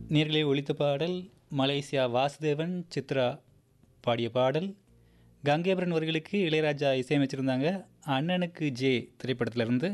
நேர்களே ஒலித்த பாடல் மலேசியா வாசுதேவன் சித்ரா பாடிய பாடல் கங்கேபரன் அவர்களுக்கு இளையராஜா இசையமைச்சிருந்தாங்க அண்ணனுக்கு ஜே திரைப்படத்திலிருந்து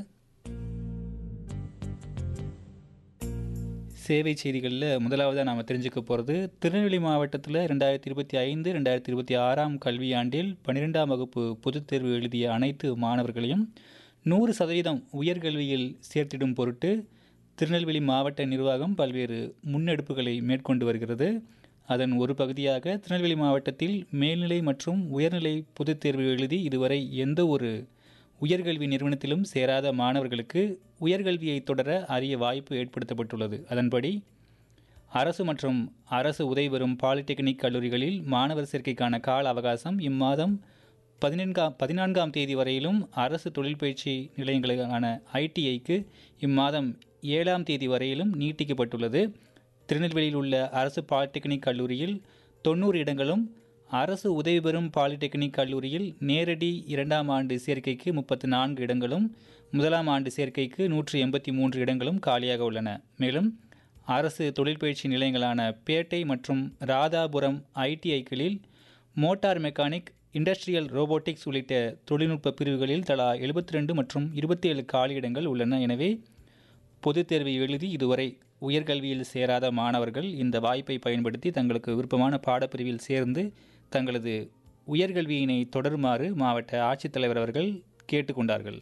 சேவை செய்திகளில் முதலாவதாக நாம் தெரிஞ்சுக்க போகிறது திருநெல்வேலி மாவட்டத்தில் ரெண்டாயிரத்தி இருபத்தி ஐந்து ரெண்டாயிரத்தி இருபத்தி ஆறாம் கல்வியாண்டில் பன்னிரெண்டாம் வகுப்பு பொதுத் தேர்வு எழுதிய அனைத்து மாணவர்களையும் நூறு சதவீதம் உயர்கல்வியில் சேர்த்திடும் பொருட்டு திருநெல்வேலி மாவட்ட நிர்வாகம் பல்வேறு முன்னெடுப்புகளை மேற்கொண்டு வருகிறது அதன் ஒரு பகுதியாக திருநெல்வேலி மாவட்டத்தில் மேல்நிலை மற்றும் உயர்நிலை பொதுத் தேர்வு எழுதி இதுவரை எந்த ஒரு உயர்கல்வி நிறுவனத்திலும் சேராத மாணவர்களுக்கு உயர்கல்வியை தொடர அரிய வாய்ப்பு ஏற்படுத்தப்பட்டுள்ளது அதன்படி அரசு மற்றும் அரசு உதவி பெறும் பாலிடெக்னிக் கல்லூரிகளில் மாணவர் சேர்க்கைக்கான கால அவகாசம் இம்மாதம் பதினான்காம் பதினான்காம் தேதி வரையிலும் அரசு தொழில் பயிற்சி நிலையங்களுக்கான ஐடிஐக்கு இம்மாதம் ஏழாம் தேதி வரையிலும் நீட்டிக்கப்பட்டுள்ளது திருநெல்வேலியில் உள்ள அரசு பாலிடெக்னிக் கல்லூரியில் தொண்ணூறு இடங்களும் அரசு உதவி பெறும் பாலிடெக்னிக் கல்லூரியில் நேரடி இரண்டாம் ஆண்டு சேர்க்கைக்கு முப்பத்தி நான்கு இடங்களும் முதலாம் ஆண்டு சேர்க்கைக்கு நூற்றி எண்பத்தி மூன்று இடங்களும் காலியாக உள்ளன மேலும் அரசு தொழிற்பயிற்சி நிலையங்களான பேட்டை மற்றும் ராதாபுரம் ஐடிஐக்களில் மோட்டார் மெக்கானிக் இண்டஸ்ட்ரியல் ரோபோட்டிக்ஸ் உள்ளிட்ட தொழில்நுட்ப பிரிவுகளில் தலா எழுபத்தி ரெண்டு மற்றும் இருபத்தி ஏழு காலியிடங்கள் உள்ளன எனவே பொதுத் தேர்வை எழுதி இதுவரை உயர்கல்வியில் சேராத மாணவர்கள் இந்த வாய்ப்பை பயன்படுத்தி தங்களுக்கு விருப்பமான பாடப்பிரிவில் சேர்ந்து தங்களது உயர்கல்வியினை தொடருமாறு மாவட்ட ஆட்சித்தலைவர் அவர்கள் கேட்டுக்கொண்டார்கள்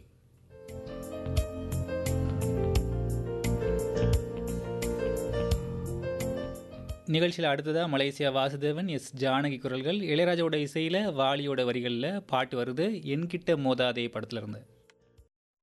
நிகழ்ச்சியில் அடுத்ததாக மலேசியா வாசுதேவன் எஸ் ஜானகி குரல்கள் இளையராஜாவோட இசையில் வாலியோட வரிகளில் பாட்டு வருது என்கிட்ட மோதாதே படத்துல இருந்து